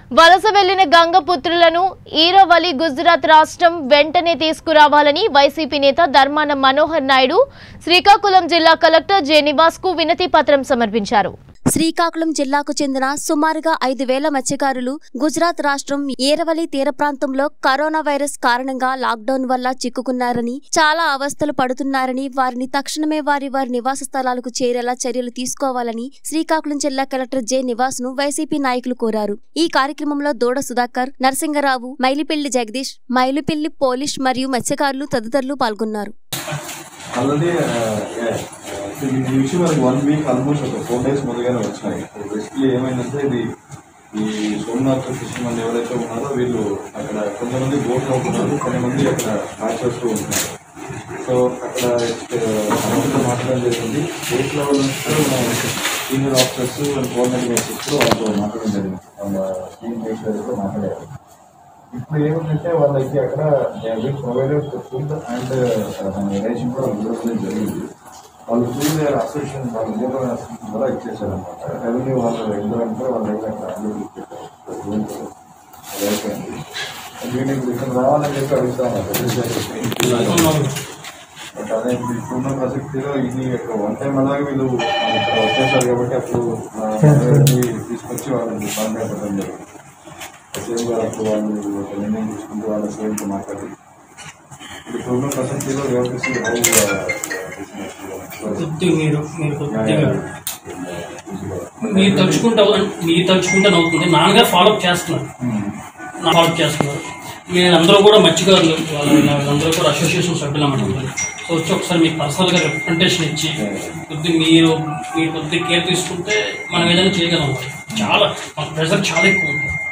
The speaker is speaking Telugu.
వలస వెళ్లిన గంగపుత్రులను ఈరవలి గుజరాత్ రాష్ట్రం వెంటనే తీసుకురావాలని వైసీపీ నేత ధర్మాన మనోహర్ నాయుడు శ్రీకాకుళం జిల్లా కలెక్టర్ జె నివాస్ కు వినతి పత్రం సమర్పించారు శ్రీకాకుళం జిల్లాకు చెందిన సుమారుగా ఐదు వేల మత్స్యకారులు గుజరాత్ రాష్ట్రం ఏరవలి తీర ప్రాంతంలో కరోనా వైరస్ కారణంగా లాక్డౌన్ వల్ల చిక్కుకున్నారని చాలా అవస్థలు పడుతున్నారని వారిని తక్షణమే వారి వారి నివాస స్థలాలకు చేరేలా చర్యలు తీసుకోవాలని శ్రీకాకుళం జిల్లా కలెక్టర్ జె నివాస్ ను వైసీపీ నాయకులు కోరారు ఈ కార్యక్రమంలో దూడ సుధాకర్ నరసింగరావు మైలిపెల్లి జగదీష్ మైలిపెల్లి పోలీస్ మరియు మత్స్యకారులు తదితరులు పాల్గొన్నారు ఆల్రెడీ ఈ విషయం మనకి వన్ వీక్ ఆల్మోస్ట్ ఒక ఫోర్ డేస్ ముందుగానే వచ్చినాయి బేసిక్లీ ఏమైందంటే ఇది ఈ సోమనాథ్ కృష్ణ మంది ఎవరైతే ఉన్నారో వీళ్ళు అక్కడ కొంతమంది బోట్ అవుతున్నారు కొంతమంది అక్కడ మ్యాచ్ చేస్తూ ఉంటున్నారు సో అక్కడ సమస్యతో మాట్లాడడం జరిగింది స్టేట్ లెవెల్ నుంచి కూడా మన senior officers and coordinating officers వాళ్ళతో మాట్లాడడం జరిగింది వాళ్ళ టీమ్ మేషర్తో మాట్లాడారు ఇప్పుడు ఏమిటంటే వాళ్ళకి అక్కడ ప్రొవైడెడ్ ఫుడ్ అండ్ రేషన్ కూడా ఇవ్వడం జరిగింది వాళ్ళు ఫుల్ అసోసియేషన్ వాళ్ళ మూడో అసోసియేషన్ కూడా ఇచ్చేసారు అనమాట రెవెన్యూ వాళ్ళు ఎండోమెంట్ కూడా వాళ్ళ దగ్గర అక్కడ అన్ని ఇచ్చేసారు అయిపోయింది వీటికి ఇక్కడ రావాలని చెప్పి అడుగుతాను బట్ అదే ఇప్పుడు ఇప్పుడున్న ప్రసక్తిలో ఇది ఒక వన్ టైం అలాగే వీళ్ళు ఇక్కడ వచ్చేసారు కాబట్టి అప్పుడు ఆ, వాళ్ళని తీసుకొచ్చి వాళ్ళని కాంటాక్ట్ పెట్టడం జరిగింది సేమ్ గారు అప్పుడు వాళ్ళు ఒక నిర్ణయం తీసుకుంటూ వాళ్ళ సేమ్తో మాట్లాడి ఇప్పుడు ఇప్పుడున్న ప్రసక్తిలో వ్యవహరిస్తూ కొద్దిగా మీరు మీరు కొద్దిగా మీరు తలుచుకుంటే అవ- మీరు తలుచుకుంటే అవుతుంది నాన్నగారు ఫాలోఅప్ చేస్తున్నారు నా ఫాలోఅప్ చేస్తున్నారు వీళ్ళందరూ కూడా మత్స్యకారులు వాళ్ళ వీళ్ళందరూ కూడా అసోసియేషన్ సభ్యులు అన్నమాట సో వచ్చి ఒకసారి మీకు పర్సనల్గా రిప్రజెంటేషన్ ఇచ్చి కొద్ది మీరు మీరు కొద్ది కేర్ తీసుకుంటే మనం ఏదైనా చేయగలం చాలా మన ప్రెషర్ చాలా ఎక్కువ ఉంటుంది